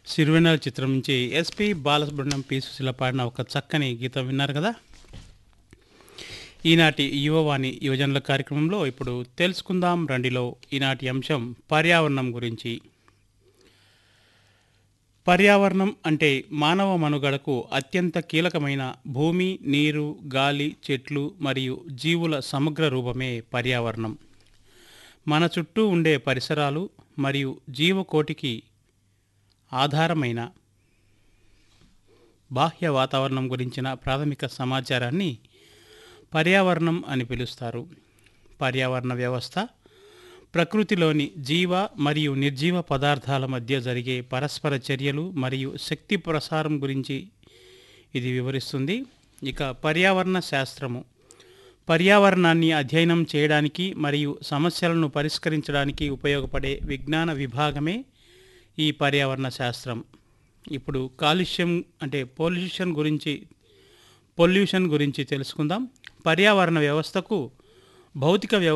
సిరివెన్నెల చిత్రం నుంచి SP Balasubrahmanyam P Susheela పాడిన ఒక చక్కని గీతం విన్నారు కదా ఈనాటి యువవాణి యువజనుల కార్యక్రమంలో ఇప్పుడు తెలుసుకుందాం రండిలో ఈనాటి అంశం పర్యావరణం గురించి పర్యావరణం అంటే మానవ మనుగడకు అత్యంత కీలకమైన భూమి నీరు గాలి చెట్లు మరియు జీవుల సమగ్ర రూపమే పర్యావరణం మన చుట్టూ ఉండే పరిసరాలు మరియు జీవకోటికి ఆధారమైన బాహ్య వాతావరణం గురించిన ప్రాథమిక సమాచారాన్ని పర్యావరణం అని పిలుస్తారు పర్యావరణ వ్యవస్థ ప్రకృతిలోని జీవ మరియు నిర్జీవ పదార్థాల మధ్య జరిగే పరస్పర చర్యలు మరియు శక్తి ప్రసారం గురించి ఇది వివరిస్తుంది ఇక పర్యావరణ శాస్త్రము పర్యావరణాన్ని అధ్యయనం చేయడానికి మరియు సమస్యలను పరిష్కరించడానికి ఉపయోగపడే విజ్ఞాన విభాగమే ఈ పర్యావరణ శాస్త్రం ఇప్పుడు కాలుష్యం అంటే పొల్యూషన్ గురించి పొల్యూషన్ గురించి తెలుసుకుందాం పర్యావరణ వ్యవస్థకు భౌతిక వ్యవ